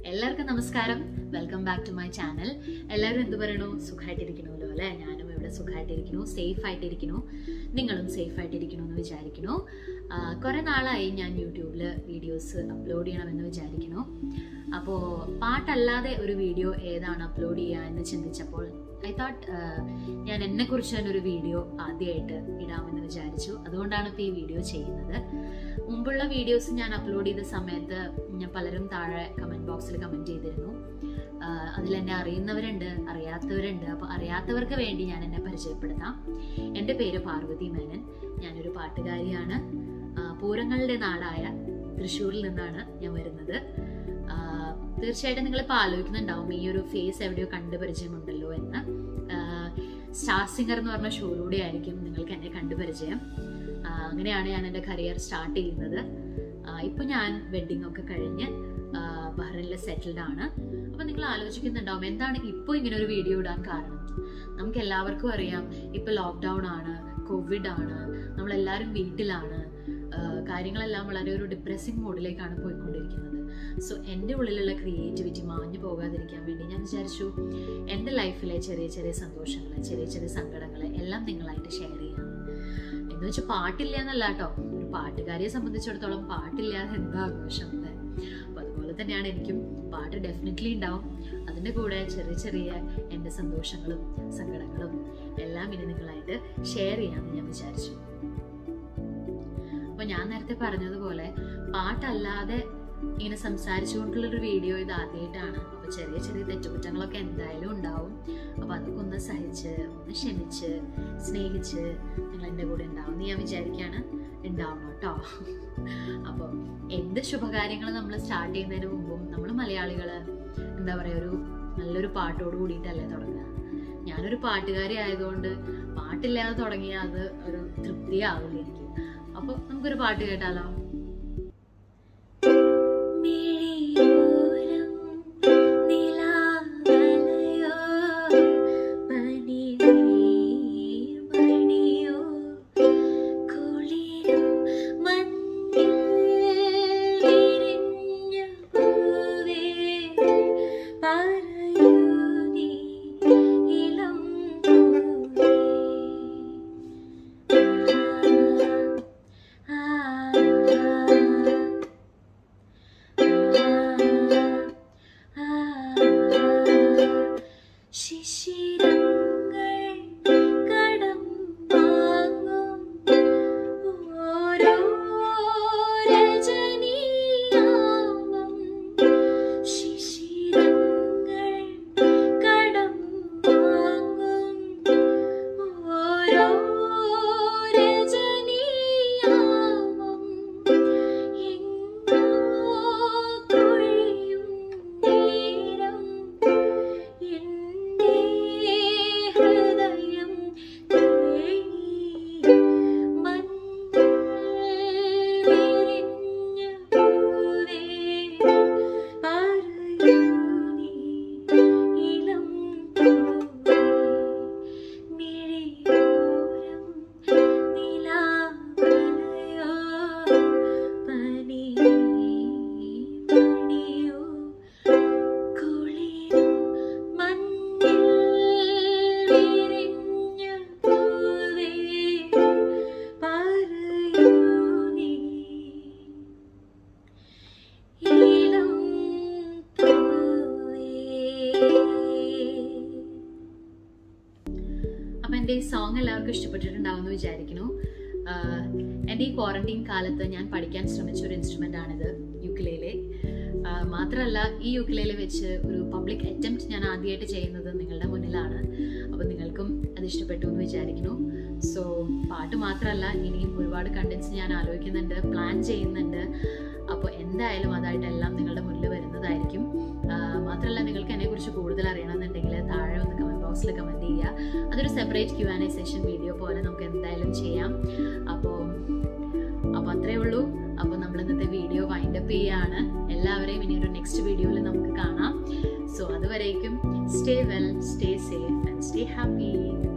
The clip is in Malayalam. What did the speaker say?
എല്ലാവർക്കും നമസ്കാരം welcome back to my channel എല്ലാവരും എന്ത് പറയണു സുഖമായിട്ടിരിക്കണമല്ലോ അല്ലേ ഞാനും ഇവിടെ സുഖമായിട്ടിരിക്കുന്നു സേഫ് ആയിട്ടിരിക്കുന്നു നിങ്ങളും സേഫ് ആയിട്ടിരിക്കുന്നു എന്ന് വിചാരിക്കുന്നു ആ, കുറെ നാളായി ഞാൻ യൂട്യൂബിൽ വീഡിയോസ് അപ്ലോഡ് ചെയ്യണമെന്ന് വിചാരിക്കുന്നു അപ്പോൾ പാട്ടല്ലാതെ ഒരു വീഡിയോ ഏതാണ് അപ്ലോഡ് ചെയ്യുക എന്ന് ചിന്തിച്ചപ്പോൾ ഐ തോട്ട് ഞാൻ എന്നെക്കുറിച്ച് തന്നെ ഒരു വീഡിയോ ആദ്യമായിട്ട് ഇടാമെന്ന് വിചാരിച്ചു അതുകൊണ്ടാണ് ഇപ്പോൾ ഈ വീഡിയോ ചെയ്യുന്നത് മുമ്പുള്ള വീഡിയോസ് ഞാൻ അപ്ലോഡ് ചെയ്ത സമയത്ത് ഞാൻ പലരും താഴെ കമൻറ്റ് ബോക്സിൽ കമൻറ്റ് ചെയ്തിരുന്നു ആഹ് അതിലെന്നെ അറിയുന്നവരുണ്ട് അറിയാത്തവരുണ്ട് അപ്പോൾ അറിയാത്തവർക്ക് വേണ്ടി ഞാൻ എന്നെ പരിചയപ്പെടുത്താം എൻ്റെ പേര് പാർവതി മേനൻ ഞാനൊരു പാട്ടുകാരിയാണ് ആഹ് പൂരങ്ങളുടെ നാടായ തൃശ്ശൂരിൽ നിന്നാണ് ഞാൻ വരുന്നത് ആഹ് തീർച്ചയായിട്ടും നിങ്ങളിപ്പോൾ ആലോചിക്കുന്നുണ്ടാവും ഈ ഒരു ഫേസ് എവിടെയോ കണ്ടു പരിചയമുണ്ടല്ലോ എന്ന് ആഹ് സ്റ്റാർ സിംഗർ എന്ന് പറഞ്ഞ ഷോയിലൂടെ ആയിരിക്കും നിങ്ങൾക്ക് എന്നെ കണ്ടു പരിചയം ആഹ് അങ്ങനെയാണ് ഞാൻ എൻ്റെ കരിയർ സ്റ്റാർട്ട് ചെയ്യുന്നത് ഇപ്പം ഞാൻ വെഡ്ഡിംഗ് ഒക്കെ കഴിഞ്ഞ് ബഹ്റൈനിൽ സെറ്റിൽഡ് ആണ് അപ്പം നിങ്ങൾ ആലോചിക്കുന്നുണ്ടാവും എന്താണ് ഇപ്പോൾ ഇങ്ങനെ ഒരു വീഡിയോ ഇടാൻ കാരണം നമുക്ക് എല്ലാവർക്കും അറിയാം ഇപ്പം ലോക്ക്ഡൗൺ ആണ് കോവിഡ് ആണ് നമ്മളെല്ലാവരും വീട്ടിലാണ് ആഹ് കാര്യങ്ങളെല്ലാം വളരെ ഒരു ഡിപ്രസിങ് മോഡിലേക്കാണ് പോയിക്കൊണ്ടിരിക്കുന്നത് സോ എൻ്റെ ഉള്ളിലുള്ള ക്രിയേറ്റിവിറ്റി മാഞ്ഞു പോകാതിരിക്കാൻ വേണ്ടി ഞാൻ വിചാരിച്ചു എൻ്റെ ലൈഫിലെ ചെറിയ ചെറിയ സന്തോഷങ്ങൾ ചെറിയ ചെറിയ സങ്കടങ്ങൾ എല്ലാം നിങ്ങളായിട്ട് ഷെയർ ചെയ്യാം എന്ന് വെച്ചാൽ പാട്ടില്ല എന്നല്ല കേട്ടോ ഒരു പാട്ടുകാരിയെ സംബന്ധിച്ചിടത്തോളം പാട്ടില്ലാതെ എന്താ ആഘോഷം അല്ലേ അപ്പൊ അതുപോലെ തന്നെയാണ് എനിക്കും പാട്ട് ഡെഫിനറ്റ്ലി ഉണ്ടാവും അതിൻ്റെ കൂടെ ചെറിയ ചെറിയ എൻ്റെ സന്തോഷങ്ങളും സങ്കടങ്ങളും എല്ലാം ഇനി നിങ്ങളായിട്ട് ഷെയർ ചെയ്യാമെന്ന് ഞാൻ വിചാരിച്ചു അപ്പൊ ഞാൻ നേരത്തെ പറഞ്ഞതുപോലെ പാട്ടല്ലാതെ ഇങ്ങനെ സംസാരിച്ചുകൊണ്ടുള്ളൊരു വീഡിയോ ഇത് ആദ്യമായിട്ടാണ് അപ്പൊ ചെറിയ ചെറിയ തെറ്റുകുറ്റങ്ങളൊക്കെ എന്തായാലും ഉണ്ടാവും അപ്പൊ അതൊക്കെ ഒന്ന് സഹിച്ച് ഒന്ന് ക്ഷമിച്ച് സ്നേഹിച്ച് നിങ്ങൾ എൻ്റെ കൂടെ ഉണ്ടാവും എന്ന് ഞാൻ വിചാരിക്കാണ് ഉണ്ടാവണം കേട്ടോ അപ്പോൾ എന്ത് ശുഭകാര്യങ്ങൾ നമ്മൾ സ്റ്റാർട്ട് ചെയ്യുന്നതിന് മുമ്പും നമ്മൾ മലയാളികൾ എന്താ പറയുക ഒരു നല്ലൊരു പാട്ടോട് കൂടിയിട്ടല്ലേ തുടങ്ങുക ഞാനൊരു പാട്ടുകാരി ആയതുകൊണ്ട് പാട്ടില്ലാതെ തുടങ്ങിയാൽ അത് ഒരു തൃപ്തിയാവില്ല എനിക്ക് അപ്പോൾ നമുക്കൊരു പാട്ട് കേട്ടാലോ മിഴിയോരം നിലാവലയോ പനിനീർമണിയോ കുളിരോ മഞ്ഞിൽ വിരിഞ്ഞ പൂവേ പറയൂ നീ ഇളം പൂവേ ആ ശിശിരങ്ങൾ കടം വാങ്ങും ഓരോ രജനീയാമം ശിശിരങ്ങൾ കടം വാങ്ങും ഓരോ രജനീയാമം എങ്ങോ കൊഴിയും നേരം എൻ്റെ ഹൃദയം തേങ്ങി മഞ്ഞൾ വിരിഞ്ഞ പൂവേ പറയൂ നീ ഇളം പൂവേ മിഴിയോരം നിലാവലയോ പനിമണിയോ കുളിരോ മഞ്ഞിൽ വിരിഞ്ഞ പൂവേ പറയൂ നീ ഇളം പൂവേ അപ്പം എൻ്റെ ഈ സോങ് എല്ലാവർക്കും ഇഷ്ടപ്പെട്ടിട്ടുണ്ടാവുമെന്ന് വിചാരിക്കുന്നു ആഹ് എൻ്റെ ഈ ക്വാറന്റൈൻ കാലത്ത് ഞാൻ പഠിക്കാൻ ശ്രമിച്ച ഒരു ഇൻസ്ട്രുമെൻ്റ് ആണിത് യുക്കിലേലെ മാത്രമല്ല ഈ യുക്കിലേലെ വെച്ച് ഒരു പബ്ലിക് അറ്റംപ്റ്റ് ഞാൻ ആദ്യമായിട്ട് ചെയ്യുന്നത് നിങ്ങളുടെ മുന്നിലാണ് അപ്പോൾ നിങ്ങൾക്കും അത് ഇഷ്ടപ്പെട്ടു എന്ന് വിചാരിക്കുന്നു സോ പാട്ട് മാത്രമല്ല ഇനിയും ഒരുപാട് കണ്ടൻസ് ഞാൻ ആലോചിക്കുന്നുണ്ട് പ്ലാൻ ചെയ്യുന്നുണ്ട് അപ്പോൾ എന്തായാലും അതായിട്ടെല്ലാം നിങ്ങളുടെ മുന്നിൽ വരുന്നതായിരിക്കും ആഹ് മാത്രമല്ല നിങ്ങൾക്ക് എന്നെക്കുറിച്ച് കൂടുതൽ അറിയണമെന്നുണ്ടെങ്കിൽ താഴെ ഒന്ന് കമൻറ്റ് ബോക്സിൽ കമൻറ്റ് ചെയ്യുക അതൊരു separate Q and session video പോലെ നമുക്ക് എന്തായാലും ചെയ്യാം അപ്പോൾ അപ്പോൾ അത്രേ ഉള്ളൂ അപ്പോൾ നമ്മൾ ഇന്നത്തെ വീഡിയോ വൈൻഡ് അപ്പ് ചെയ്യാണ് എല്ലാവരെയും ഇനി ഒരു നെക്സ്റ്റ് വീഡിയോയിൽ നമുക്ക് കാണാം സോ അതുവരേക്കും stay well stay safe and stay happy